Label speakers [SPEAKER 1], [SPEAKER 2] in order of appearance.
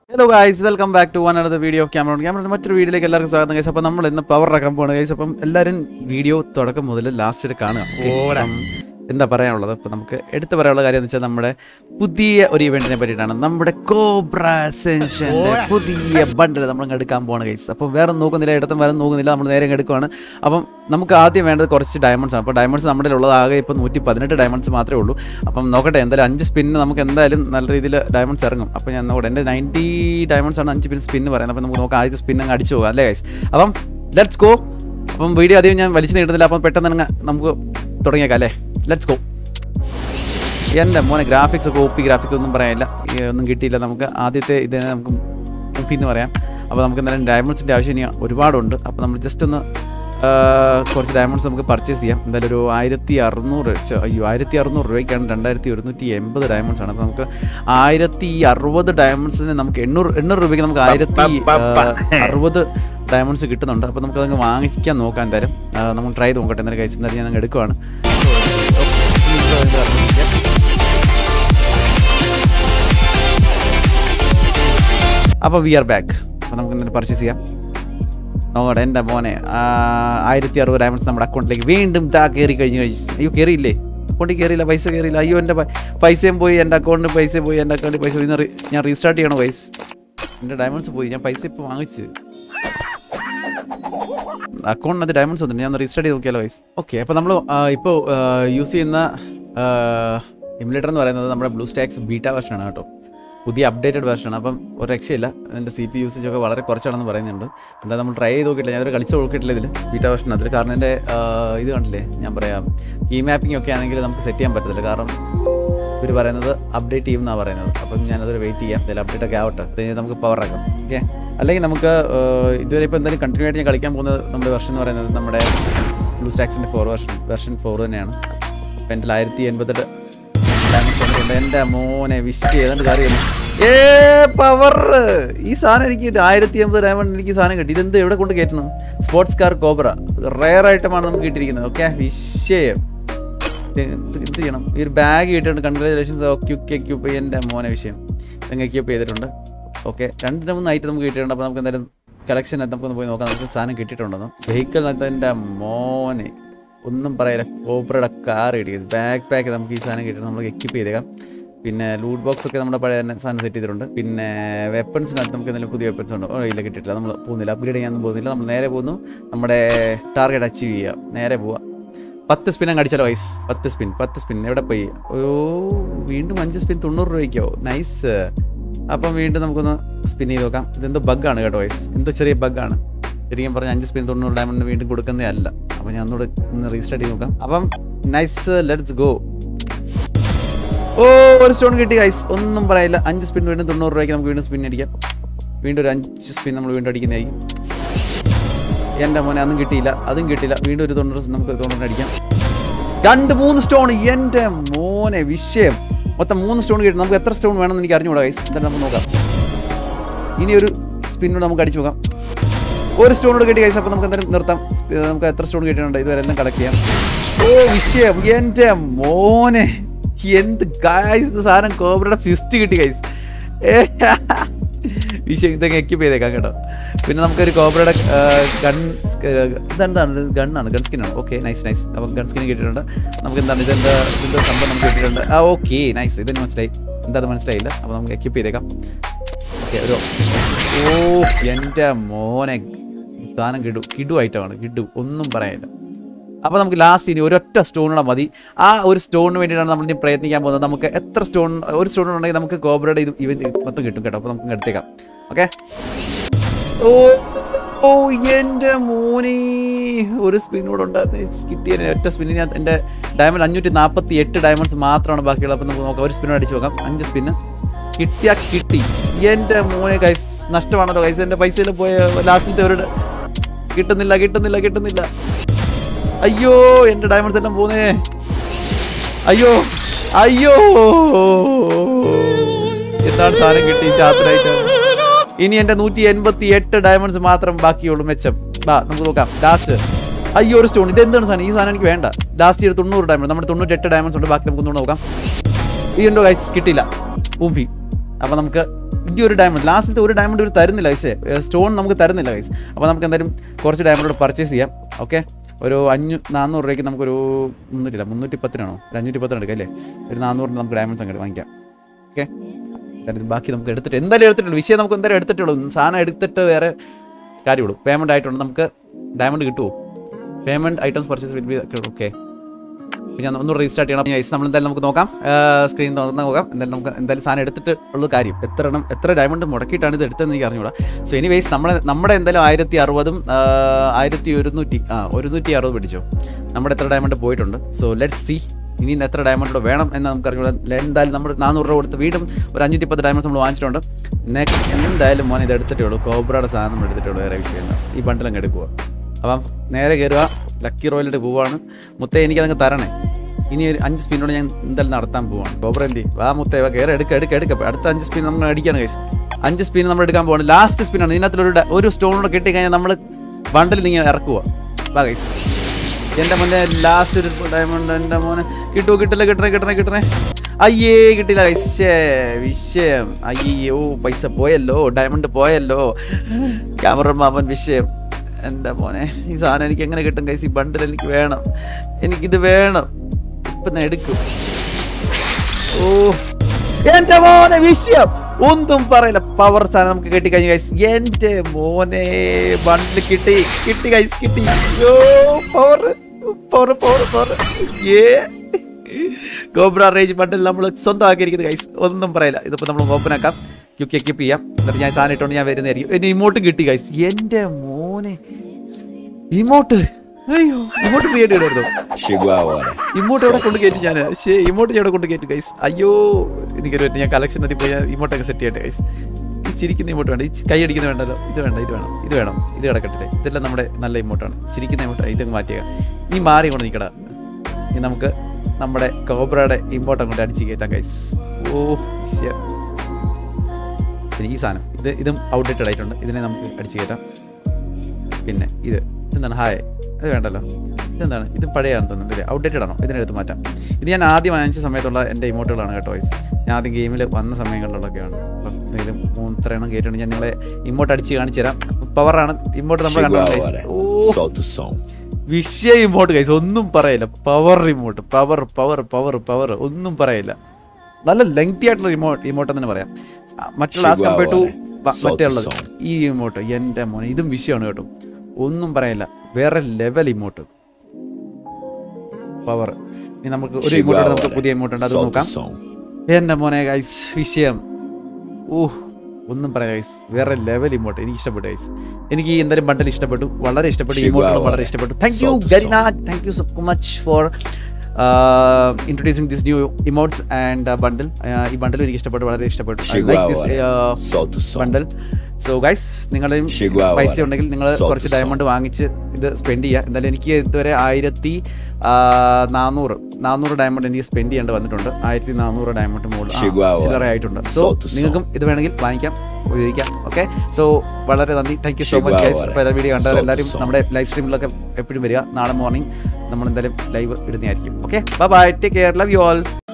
[SPEAKER 1] Hello guys welcome back to one another video of camera camera മറ്റൊരു വീഡിയോയിലേക്ക് എല്ലാവർക്കും സ്വാഗതം ഗൈസ് അപ്പോൾ നമ്മൾ ഇന്ന് പവർ ഇറക്കാൻ പോകണം ഗൈസ് അപ്പം എല്ലാവരും വീഡിയോ തുടക്കം മുതൽ ലാസ്റ്റ് വരെ കാണുക Okay?
[SPEAKER 2] ഓടാ.
[SPEAKER 1] അപ്പം എന്താ പറയാനുള്ളത് അപ്പോൾ നമുക്ക് എടുത്തു പറയാനുള്ള കാര്യം എന്ന് വെച്ചാൽ നമ്മുടെ പുതിയ ഒരു ഇവന്റിനെ പറ്റിയിട്ടാണ് നമ്മുടെ കോബ്ര സെൻഷൻ്റെ
[SPEAKER 2] ഓടാ.
[SPEAKER 1] പുതിയ ബണ്ടിൽ നമ്മൾ എടുക്കാൻ പോകണം ഗൈസ് അപ്പോൾ വേറെ നോക്കുന്നില്ല ഇടത്തും വേറെ നോക്കുന്നില്ല നമ്മൾ നേരെ അങ്ങ് എടുക്കുവാണ് അപ്പം നമുക്ക് ആദ്യം വേണ്ടത് കുറച്ച് ഡയമണ്ട്സ് ആണ് അപ്പോൾ ഡയമണ്ട്സ് നമ്മുടെ ഉള്ളത് ആകെ ഇപ്പോൾ നൂറ്റി പതിനെട്ട് ഡയമണ്ട്സ് മാത്രമേ ഉള്ളൂ അപ്പം നോക്കട്ടെ എന്തായാലും അഞ്ച് സ്പിന്ന് നമുക്ക് എന്തായാലും നല്ല രീതിയിൽ ഡയമണ്ട്സ് ഇറങ്ങും അപ്പോൾ ഞാൻ നോക്കട്ടെ എൻ്റെ നയൻറ്റി ഡയമണ്ട്സ് ആണ് അഞ്ച് പിൻ സ്പിന്ന് പറയുന്നത് അപ്പോൾ നമുക്ക് നോക്കാം ആദ്യത്തെ സ്പിൻ അങ്ങ് അടിച്ചു പോകാം അല്ലേ ഗൈസ് അപ്പം ലെറ്റ്സ് ഗോ അപ്പം വീഡിയോ അധികം ഞാൻ വലിച്ചു നീട്ടുന്നില്ല അപ്പം പെട്ടെന്ന് തന്നെ നമുക്ക് തുടങ്ങിയേക്കാം അല്ലേ ലെറ്റ്സ് ഗോ എൻ്റെ മോനെ ഗ്രാഫിക്സ് ഒക്കെ ഒപ്പി ഗ്രാഫിക്സ് ഒന്നും പറയാനില്ല ഈ ഒന്നും കിട്ടിയില്ല നമുക്ക് ആദ്യത്തെ ഇതിനെ നമുക്ക് മുഫി എന്ന് പറയാം അപ്പോൾ നമുക്ക് എന്തായാലും ഡയമണ്ട്സിൻ്റെ ആവശ്യം ഇനി ഒരുപാടുണ്ട് അപ്പോൾ നമ്മൾ ജസ്റ്റ് ഒന്ന് ആ, കുറച്ച് ഡയമണ്ട്സ് നമുക്ക് പർച്ചേസ് ചെയ്യാം എന്തായാലും ഒരു ആയിരത്തി അറുന്നൂറ് ഛെ, അയ്യോ ആയിരത്തി അറുന്നൂറ് രൂപയ്ക്കാണ് രണ്ടായിരത്തി ഒരുന്നൂറ്റി എൺപത് ഡയമണ്ട്സ് ആണ് അപ്പോൾ നമുക്ക് ആയിരത്തി അറുപത് ഡയമണ്ട്സിന് നമുക്ക് എണ്ണൂറ് എണ്ണൂറ് രൂപയ്ക്ക് നമുക്ക് ആയിരത്തി അറുപത് ഡയമണ്ട്സ് കിട്ടുന്നുണ്ട് അപ്പോൾ നമുക്ക് അതങ്ങ് വാങ്ങിക്കാൻ നോക്കാം എന്തായാലും ആ, നമുക്ക് ട്രൈ ചെയ്ത് നോക്കട്ടെ എന്തായാലും കഴിച്ച് എന്തായാലും ഞാൻ അങ്ങ് എടുക്കുവാണ് അപ്പോൾ വി ആർ ബാക്ക് അപ്പോൾ നമുക്ക് ഇന്നലെ പർച്ചേസ് ചെയ്യാം നോക്കട്ടെ എൻ്റെ മോനെ ആ, ആയിരത്തി അറുപത് ഡയമണ്ട്സ് നമ്മുടെ അക്കൗണ്ടിലേക്ക് വീണ്ടും ഇതാ കയറി കഴിഞ്ഞ് കഴിച്ചു അയ്യോ കയറിയില്ലേ അക്കൗണ്ടിൽ കയറിയില്ല പൈസ കയറിയില്ല അയ്യോ എൻ്റെ പ- പൈസയും പോയി എൻ്റെ അക്കൗണ്ടിൽ പൈസ പോയി എൻ്റെ അക്കൗണ്ടിൽ പൈസ പോയി ഇന്ന് റി- ഞാൻ റീസ്റ്റാർട്ട് ചെയ്യണോ പൈസ എൻ്റെ ഡയമണ്ട്സ് പോയി ഞാൻ പൈസ ഇപ്പോൾ വാങ്ങിച്ചു അക്കൗണ്ടിനകത്ത് ഡയമണ്ട്സ് വന്നിട്ട് ഞാൻ റീസ്റ്റാർട്ട് ചെയ്ത് നോക്കിയാലോ വൈസ് ഓക്കെ അപ്പോൾ നമ്മൾ ഇപ്പോൾ യൂസ് ചെയ്യുന്ന ഇമുലേറ്റർ എന്ന് പറയുന്നത് നമ്മുടെ ബ്ലൂ സ്റ്റാക്സ് ബീറ്റ വെർഷനാണ് കേട്ടോ പുതിയ അപ്ഡേറ്റഡ് വെർഷനാണ് അപ്പം ഒരു രക്ഷയില്ല എൻ്റെ സി പി യൂസേജ് ഒക്കെ വളരെ കുറച്ചാണെന്ന് പറയുന്നുണ്ട് എന്താ നമ്മൾ ട്രൈ ചെയ്ത് നോക്കിയിട്ടില്ല ഞാനൊരു കളിച്ച് നോക്കിയിട്ടില്ല ഇതിൽ ബീറ്റ വെർഷൻ അതിൽ കാരണം എൻ്റെ ഇത് കണ്ടില്ലേ ഞാൻ പറയാം കീ മാപ്പിംഗ് ഒക്കെ ആണെങ്കിൽ നമുക്ക് സെറ്റ് ചെയ്യാൻ പറ്റത്തില്ല കാരണം ഇവർ പറയുന്നത് അപ്ഡേറ്റ് ചെയ്യും എന്നാണ് പറയുന്നത് അപ്പം ഞാനതൊരു വെയിറ്റ് ചെയ്യാം എന്തായാലും അപ്ഡേറ്റ് ഒക്കെ ആവട്ടെ അത് കഴിഞ്ഞ് നമുക്ക് പവർ ആക്കാം ഓക്കെ അല്ലെങ്കിൽ നമുക്ക് ആഹ്, ഇതുവരെ ഇപ്പോൾ എന്തായാലും കണ്ടിന്യൂ ആയിട്ട് ഞാൻ കളിക്കാൻ പോകുന്നത് നമ്മുടെ വെർഷൻ എന്ന് പറയുന്നത് നമ്മുടെ ബ്ലൂ സ്റ്റാക്സിൻ്റെ ഫോർ വെർഷൻ വെർഷൻ ഫോർ തന്നെയാണ് അപ്പം എൻ്റെ ആയിരത്തി എൺപത്തെട്ട് ഡയമണ്ട്സ് വന്നിട്ടുണ്ട് എൻ്റെ മോനെ വിഷ് ഏതാണ്ട് കാര്യം ഏ പവർ ഈ സാധനം എനിക്ക് ആയിരത്തി എൺപത് ഡയമണ്ട് എനിക്ക് ഈ സാധനം കിട്ടി ഇതെന്ത് എവിടെ കൊണ്ട് കയറ്റണം സ്പോർട്സ് കാർ കോബ്ര റയർ ഐറ്റമാണ് നമുക്ക് കിട്ടിയിരിക്കുന്നത് ഓക്കെ വിഷയം ഇത് എന്ത് എന്ത് ചെയ്യണം ഈ ഒരു ബാഗ് കിട്ടിയിട്ടുണ്ട് കൺഗ്രാജുലേഷൻസ് ക്യൂക്ക് ക്യൂപ്പ് എൻ്റെ മോനെ വിഷയം നിങ്ങൾ ക്യൂപ്പ് ചെയ്തിട്ടുണ്ട് ഓക്കെ രണ്ട് മൂന്ന് ഐറ്റം നമുക്ക് കിട്ടിയിട്ടുണ്ട് അപ്പോൾ നമുക്ക് എന്തായാലും കളക്ഷൻ നമുക്കൊന്ന് പോയി നോക്കാം നമുക്ക് സാധനം കിട്ടിയിട്ടുണ്ടെന്ന് വെഹിക്കിളിനകത്ത് എൻ്റെ മോനെ ഒന്നും പറയില്ല കോബ്രയുടെ കാർ കിട്ടിയത് ബാക്ക് പാക്ക് നമുക്ക് ഈ സാധനം കിട്ടി നമുക്ക് എക്യൂപ്പ് ചെയ്തേക്കാം പിന്നെ ലൂട്ട് ബോക്സ് ഒക്കെ നമ്മുടെ പഴയ തന്നെ സാധനം സെറ്റ് ചെയ്തിട്ടുണ്ട് പിന്നെ വെപ്പൺസിനകത്ത് നമുക്ക് എന്തെങ്കിലും പുതിയ വെപ്പൺസ് ഉണ്ടോ ഓ, ഇല്ല കിട്ടിയിട്ടില്ല നമ്മൾ പോകുന്നില്ല അപ്ഗ്രേഡ് ചെയ്യാനൊന്നും പോകുന്നില്ല നമ്മൾ നേരെ പോകുന്നു നമ്മുടെ ടാർഗറ്റ് അച്ചീവ് ചെയ്യുക നേരെ പോവുക പത്ത് സ്പിൻ അങ്ങ് അടിച്ചാലോ വൈസ് പത്ത് സ്പിൻ പത്ത് സ്പിൻ എവിടെ പോയി ഓ വീണ്ടും അഞ്ച് സ്പിൻ തൊണ്ണൂറ് രൂപയ്ക്കോ നൈസ് അപ്പം വീണ്ടും നമുക്കൊന്ന് സ്പിൻ ചെയ്ത് നോക്കാം ഇതെന്തോ ബഗ്ഗാണ് കേട്ടോ വൈസ് എന്തോ ചെറിയ ബഗ്ഗാണ് ശരിക്കും പറഞ്ഞാൽ അഞ്ച് സ്പിൻ തൊണ്ണൂറ് ഡയമണ്ട് വീണ്ടും കൊടുക്കുന്നേ അല്ല അപ്പം ഞാൻ ഒന്നുകൂടെ ഒന്ന് റീസ്റ്റാർട്ട് ചെയ്ത് നോക്കാം അപ്പം നൈസ് ലെറ്റ്സ് ഗോ ഓ ഒരു സ്റ്റോൺ കിട്ടി ഗൈസ് ഒന്നും പറയില്ല അഞ്ച് സ്പിൻ വീണ്ടും തൊണ്ണൂറ് രൂപയ്ക്ക് നമുക്ക് വീണ്ടും സ്പിൻ അടിക്കാം വീണ്ടും ഒരു അഞ്ച് സ്പിൻ നമ്മൾ വീണ്ടും അടിക്കുന്നതായിരിക്കും എൻ്റെ മോനെ അതൊന്നും കിട്ടിയില്ല അതും കിട്ടിയില്ല വീണ്ടും ഒരു തൊണ്ണൂറ് നമുക്ക് തൊണ്ണൂറ് അടിക്കാം രണ്ട് മൂന്ന് സ്റ്റോൺ എൻ്റെ മോനെ വിഷയം മൊത്തം മൂന്ന് സ്റ്റോൺ കിട്ടും നമുക്ക് എത്ര സ്റ്റോൺ വേണമെന്ന് എനിക്ക് അറിഞ്ഞുകൂടാ ഗൈസ് എന്തായാലും നമുക്ക് നോക്കാം ഇനി ഒരു സ്പിന്നോട് നമുക്ക് അടിച്ചു നോക്കാം ഒരു സ്റ്റോൺ കൂടെ കിട്ടി ഗൈസ് അപ്പോൾ നമുക്ക് എന്തായാലും നിർത്താം സ്പി- നമുക്ക് എത്ര സ്റ്റോൺ കിട്ടിയിട്ടുണ്ട് ഇതുവരെ എല്ലാം കളക്ട് ചെയ്യാം ഓ വിഷയം എൻ്റെ മോനെ എന്ത് ഗൈസ് ഇത് സാധനം കോബ്രയുടെ ഫിസ്റ്റ് കിട്ടി ഗൈസ് വിഷയം ഇതൊക്കെ എക്യൂപ്പ് ചെയ്തേക്കാം കേട്ടോ പിന്നെ നമുക്കൊരു കോബ്രയുടെ ഗൺ ഇതെന്താണ് ഗണ്ണാണ് ഗൺ സ്കിന്നാണ് ഓക്കെ നൈസ് നൈസ് അപ്പം ഗൺ സ്കിൻ കിട്ടിയിട്ടുണ്ട് നമുക്ക് എന്താണ് ഇതെന്താ ഇതിൻ്റെ സംഭവം നമുക്ക് കിട്ടിയിട്ടുണ്ട് ആ ഓക്കെ നൈസ് ഇതെന്നെ മനസ്സിലായി എന്താ അത് മനസ്സിലായില്ല അപ്പോൾ നമുക്ക് എക്യൂപ്പ് ചെയ്തേക്കാം ഓക്കെ ഒരു ഓ എൻ്റെ മോനെ സാധനം കിടു കിടു ഐറ്റമാണ് കിടു ഒന്നും പറയാനില്ല അപ്പോൾ നമുക്ക് ലാസ്റ്റ് ഇനി ഒരൊറ്റ സ്റ്റോണൂടെ മതി ആ ഒരു സ്റ്റോണിന് വേണ്ടിയിട്ടാണ് നമ്മൾ ഇനി പ്രയത്നിക്കാൻ പോകുന്നത് നമുക്ക് എത്ര സ്റ്റോൺ ഒരു സ്റ്റോൺ ഉണ്ടെങ്കിൽ നമുക്ക് കോബ്രയുടെ ഇത് ഇവന്റ് മൊത്തം കിട്ടും കേട്ടോ അപ്പോൾ നമുക്ക് എടുത്തേക്കാം ഓക്കെ ഓ ഓ എൻ്റെ മോനെ ഒരു സ്പിന്നോട് ഉണ്ടായിരുന്നു കിട്ടിയ ഒറ്റ സ്പിന്നിന് ഞാൻ എൻ്റെ ഡയമണ്ട് അഞ്ഞൂറ്റി നാൽപ്പത്തി എട്ട് ഡയമണ്ട്സ് മാത്രമാണ് ബാക്കിയുള്ളത് അപ്പോൾ നമുക്ക് നോക്കാം ഒരു സ്പിന്നോട് അടിച്ച് നോക്കാം അഞ്ച് സ്പിന്ന് കിട്ടിയാ കിട്ടി എൻ്റെ മോനെ കൈസ് നഷ്ടമാണല്ലോ കൈസ് എൻ്റെ പൈസയിൽ പോയ ലാസ്റ്റിലത്തെ ഒരു ഡ- കിട്ടുന്നില്ല കിട്ടുന്നില്ല കിട്ടുന്നില്ല അയ്യോ എൻ്റെ ഡയമണ്ട്സ് എല്ലാം പോന്നേ അയ്യോ അയ്യോ എന്താണ് സാധനം കിട്ടി ചാത്തനായിട്ടാണ് ഇനി എൻ്റെ നൂറ്റി എൺപത്തി എട്ട് ഡയമണ്ട്സ് മാത്രം ബാക്കിയുള്ളൂ മെച്ചം ബാ നമുക്ക് നോക്കാം ലാസ്റ്റ് അയ്യോ ഒരു സ്റ്റോൺ ഇത് എന്താണ് സാധനം ഈ സാധനം എനിക്ക് വേണ്ട ലാസ്റ്റ് ഇയർ തൊണ്ണൂറ് ഡയമണ്ട് നമ്മുടെ തൊണ്ണൂറ്റെട്ട് ഡയമണ്ട്സ് ഉണ്ട് ബാക്കി നമുക്ക് ഒന്നുകൂടെ നോക്കാം ഈ ഉണ്ടോ ഗൈസ് കിട്ടിയില്ല ഊമ്പി അപ്പോൾ നമുക്ക് ഈ ഒരു ഡയമണ്ട് ലാസ്റ്റത്തെ ഒരു ഡയമണ്ട് ഇവർ തരുന്നില്ല ഗൈസ് സ്റ്റോൺ നമുക്ക് തരുന്നില്ല ഗൈസ് അപ്പോൾ നമുക്ക് എന്തായാലും കുറച്ച് ഡയമണ്ട് പർച്ചേസ് ചെയ്യാം ഓക്കെ ഒരു അഞ്ഞൂ നാനൂറ് രൂപയ്ക്ക് നമുക്കൊരു മുന്നൂറ്റില്ല മുന്നൂറ്റി പത്തിനാണോ ഒരു അഞ്ഞൂറ്റി പത്തിന് എടുക്കാം അല്ലേ ഒരു നാനൂറിന് നമുക്ക് ഡയമണ്ട്സ് അങ്ങോട്ട് വാങ്ങിക്കാം ഓക്കെ എന്തായാലും ബാക്കി നമുക്ക് എടുത്തിട്ട് എന്തായാലും എടുത്തിട്ടുള്ളൂ വിഷയം നമുക്ക് എന്തായാലും എടുത്തിട്ടുള്ളൂ സാധനം എടുത്തിട്ട് വേറെ കാര്യമുള്ളൂ പേയ്മെൻറ്റ് ആയിട്ടുണ്ട് നമുക്ക് ഡയമണ്ട് കിട്ടുമോ payment items purchase will be okay പിന്നെ ഒന്ന് റീസ്റ്റാർട്ട് ചെയ്യണം ഐസ് നമ്മൾ എന്തായാലും നമുക്ക് നോക്കാം സ്ക്രീൻ തുറന്ന് നോക്കാം എന്തായാലും നമുക്ക് എന്തായാലും സാധനം എടുത്തിട്ട് ഉള്ള കാര്യം എത്ര എണ്ണം എത്ര ഡയമണ്ട് മുടക്കിയിട്ടാണ് ഇത് എടുത്തതെന്ന് എനിക്ക് അറിഞ്ഞൂടാ സോ ഇനി വേസ് നമ്മുടെ നമ്മുടെ എന്തായാലും ആയിരത്തി അറുപതും ആയിരത്തി ഒരുന്നൂറ്റി ആ ഒരുന്നൂറ്റി അറുപത് പിടിച്ചോ നമ്മുടെ എത്ര ഡയമണ്ട് പോയിട്ടുണ്ട് സോ ലെറ്റ് സി ഇനി ഇന്ന് എത്ര ഡയമണ്ട് വേണം എന്ന് നമുക്ക് അറിഞ്ഞൂടാ എന്തായാലും നമ്മൾ നാനൂറ് രൂപ കൊടുത്ത് വീണ്ടും ഒരു അഞ്ഞൂറ്റി പത്ത് ഡയമണ്ട് നമ്മൾ വാങ്ങിച്ചിട്ടുണ്ട് നെക്സ്റ്റ് എന്തായാലും മോൻ ഇത് എടുത്തിട്ടേ ഉള്ളൂ കോബ്രയുടെ സാധനം നമ്മൾ എടുത്തിട്ടേ ഉള്ളൂ വേറെ വിഷയം ഈ ബണ്ടിലങ്ങ് എടുക്കുക അപ്പം നേരെ കയറുക ലക്കി റോയലിൻ്റെ പോവാണ് മുത്തേ എനിക്കതങ്ങ് തരണേ ഇനി ഒരു അഞ്ച് സ്പിന്നോട് ഞാൻ എന്തായാലും നടത്താൻ പോവാണ് ഗോബ്രല്ലേ വാ മുത്തേ വാ കയറി എടുക്കുക എടുക്കുക എടുക്കുക അടുത്ത അഞ്ച് സ്പിൻ നമ്മൾ അടിക്കാണ് കൈസ് അഞ്ച് സ്പിൻ നമ്മൾ എടുക്കാൻ പോവാണ് ലാസ്റ്റ് സ്പിന്നാണ് ഇതിനകത്ത് ഒരു ഡ- ഒരു സ്റ്റോണോട് കിട്ടി കഴിഞ്ഞാൽ നമ്മൾ ബണ്ടിൽ നിങ്ങൾ ഇറക്കുക വാ കൈസ് എൻ്റെ മോനെ ലാസ്റ്റ് ഒരു ഡയമണ്ട് എൻ്റെ മോനെ കിട്ടുമോ കിട്ടില്ല കിട്ടണേ കിട്ടണേ കിട്ടണേ അയ്യേ കിട്ടില്ല വിഷയ വിഷയം അയ്യോ പൈസ പോയല്ലോ ഡയമണ്ട് പോയല്ലോ ക്യാമറ മാമൻ വിഷയം എൻ്റെ മോനെ ഈ സാധനം എനിക്ക് എങ്ങനെ കിട്ടും കൈസ് ഈ ബണ്ടിൽ എനിക്ക് വേണം എനിക്കിത് വേണം ഇപ്പം ഞാൻ എടുക്കും ഓ എന്റെ മോനെ വിഷയം ഒന്നും പറയില്ല പവർ സാധനം നമുക്ക് കിട്ടി കഴിഞ്ഞു ഗൈസ് എന്റെ മോനെ ബണ്ടിൽ കിട്ടി കിട്ടി ഗൈസ് കിട്ടി അയ്യോ power power power power a Cobra range bundle നമ്മൾ സ്വന്തമാക്കിയിരിക്കുന്നത് ഗൈസ് ഒന്നും പറയില്ല ഇതിപ്പോൾ നമ്മൾ ഓപ്പൺ ആക്കാം ക്യൂക്ക് എക്യൂപ്പ് ചെയ്യാം എന്നിട്ട് ഞാൻ സാധനം ഇട്ടുകൊണ്ട് ഞാൻ വരുന്നതായിരിക്കും എന്നെ ഇമോട്ടും കിട്ടി ഗൈസ് എന്റെ മോനെ ഇമോട്ട് അയ്യോ ഇമോട്ട് ഫ്രീ ആയിട്ട് ഇടായിരുന്നു
[SPEAKER 2] Chegou a hora.
[SPEAKER 1] ഇമോട്ട് എവിടെ കൊണ്ട് കയറ്റി ഞാൻ ശേ ഇമോട്ട് ഞാൻ എവിടെ കൊണ്ട് കയറ്റി ഗൈസ് അയ്യോ എനിക്കൊരു പറ്റി ഞാൻ കളക്ഷൻ എത്തി പോയി ഇമോട്ടൊക്കെ സെറ്റ് ചെയ്യട്ടെ ഗൈസ് ഈ ചിരിക്കുന്ന ഇമോട്ട് വേണ്ട ഈ കൈ അടിക്കുന്ന വേണ്ടല്ലോ ഇത് വേണ്ട ഇത് വേണം ഇത് വേണം ഇത് കിടക്കട്ടെ ഇതെല്ലാം നമ്മുടെ നല്ല ഇമോട്ടാണ് ചിരിക്കുന്ന ഇമോട്ട് ഇതങ്ങ് മാറ്റിയേക്കാം നീ മാറി കൊണ്ട് നിൽക്കടാ ഇനി നമുക്ക് നമ്മുടെ കോബ്രയുടെ ഇമോട്ട് അങ്ങോട്ട് അടിച്ച് കയറ്റാം ഗൈസ് ഓ ശരി പിന്നെ ഈ സാധനം ഇത് ഇതും ഔട്ട്ഡേറ്റഡ് ആയിട്ടുണ്ട് ഇതിനെ നമുക്ക് അടിച്ച് കയറ്റാം പിന്നെ ഇത് ഇതെന്താണ് ഹായ് അത് വേണ്ടല്ലോ ഇതെന്താണ് ഇത് പഴയതാണെന്ന് തോന്നുന്നു അല്ലേ ഔട്ട്ഡേറ്റഡ് ആണോ ഇതിനെടുത്ത് മാറ്റാം ഇത് ഞാൻ ആദ്യം വാങ്ങിച്ച സമയത്തുള്ള എൻ്റെ ഇമോട്ടുകളാണ് കേട്ടോ വയസ്സ് ഞാൻ ആദ്യം ഗെയിമിൽ വന്ന സമയങ്ങളിലൊക്കെയാണ് അപ്പം ഇതിൽ മൂത്രയെണ്ണം കയറ്റുണ്ട് ഞാൻ നിങ്ങളെ ഇമോട്ട് അടിച്ച് കാണിച്ചു തരാം പവറാണ് ഇമോട്ട് നമ്മൾ
[SPEAKER 2] Chegou a
[SPEAKER 1] കണ്ടോ
[SPEAKER 2] hora.
[SPEAKER 1] ഓ
[SPEAKER 2] Solta o som.
[SPEAKER 1] വിഷയ ഇമോട്ട് കൈസ് ഒന്നും പറയില്ല power emote power power power power ഒന്നും പറയില്ല നല്ല ലെങ്തി ആയിട്ടുള്ള ഇമോട്ട് ഇമോട്ട് തന്നെ പറയാം ആ, മറ്റുള്ള ആസ് കമ്പയർ ടു മറ്റേ ഉള്ളത് ഈ ഇമോട്ട് എൻ്റെ മോനെ ഇതും വിഷയമാണ് കേട്ടോ ഒന്നും പറയില്ല വേറെ ലെവൽ ഇമോട്ട് പവർ ഇനി നമുക്ക് ഒരു
[SPEAKER 2] Chegou
[SPEAKER 1] ഇമോട്ട്
[SPEAKER 2] a
[SPEAKER 1] നമുക്ക്
[SPEAKER 2] hora.
[SPEAKER 1] പുതിയ ഇമോട്ട് ഉണ്ട് അത്
[SPEAKER 2] Solta o
[SPEAKER 1] നോക്കാം
[SPEAKER 2] som.
[SPEAKER 1] എൻ്റെ മോനെ ഗൈസ് വിഷയം ഊഹ് ഒന്നും പറയാം ഗൈസ് വേറെ ലെവൽ ഇമോട്ട് എനിക്ക് ഇഷ്ടപ്പെട്ടു ഗൈസ് എനിക്ക് ഈ എന്തായാലും ബണ്ടൽ ഇഷ്ടപ്പെട്ടു വളരെ ഇഷ്ടപ്പെട്ടു
[SPEAKER 2] ശരി,
[SPEAKER 1] ഇമോട്ടുകളും
[SPEAKER 2] വാ,
[SPEAKER 1] വളരെ
[SPEAKER 2] വാ.
[SPEAKER 1] ഇഷ്ടപ്പെട്ടു താങ്ക് യു
[SPEAKER 2] Solta o
[SPEAKER 1] ഗരിന thank you so much for introducing this new emotes and bundle ഈ ബണ്ടിൽ എനിക്ക് ഇഷ്ടപ്പെട്ടു വളരെ ഇഷ്ടപ്പെട്ടു I
[SPEAKER 2] Chegou
[SPEAKER 1] like
[SPEAKER 2] a
[SPEAKER 1] this
[SPEAKER 2] hora. Solta o som.
[SPEAKER 1] Bundle so guys നിങ്ങളെയും
[SPEAKER 2] Chegou a
[SPEAKER 1] പൈസ
[SPEAKER 2] hora.
[SPEAKER 1] ഉണ്ടെങ്കിൽ നിങ്ങൾ
[SPEAKER 2] Solta
[SPEAKER 1] കുറച്ച്
[SPEAKER 2] o som.
[SPEAKER 1] ഡയമണ്ട് വാങ്ങിച്ച് ഇത് സ്പെൻഡ് ചെയ്യുക എന്തായാലും എനിക്ക് ഇതുവരെ ആയിരത്തി ആ, നാനൂറ് നാനൂറ് ഡയമണ്ട് എനിക്ക് സ്പെൻഡ് ചെയ്യേണ്ടി വന്നിട്ടുണ്ട് ആയിരത്തി നാനൂറ് ഡയമണ്ട് മുകളിൽ
[SPEAKER 2] Chegou a hora.
[SPEAKER 1] ചില്ലറ ആയിട്ടുണ്ട് സോ
[SPEAKER 2] Solta o som.
[SPEAKER 1] നിങ്ങൾക്കും ഇത് വേണമെങ്കിൽ വാങ്ങിക്കാം ഉപയോഗിക്കാം ഓക്കെ സോ വളരെ നന്ദി thank you so
[SPEAKER 2] Chegou
[SPEAKER 1] much
[SPEAKER 2] a
[SPEAKER 1] guys
[SPEAKER 2] hora.
[SPEAKER 1] അപ്പോൾ എല്ലാ വീഡിയോ കണ്ടവർ
[SPEAKER 2] Solta o
[SPEAKER 1] എല്ലാവരും
[SPEAKER 2] som.
[SPEAKER 1] നമ്മുടെ ലൈവ് സ്ട്രീമിലൊക്കെ എപ്പോഴും വരിക നാളെ മോർണിംഗ് നമ്മൾ എന്തായാലും ലൈവ് ഇടുന്നതായിരിക്കും okay bye bye take care love you all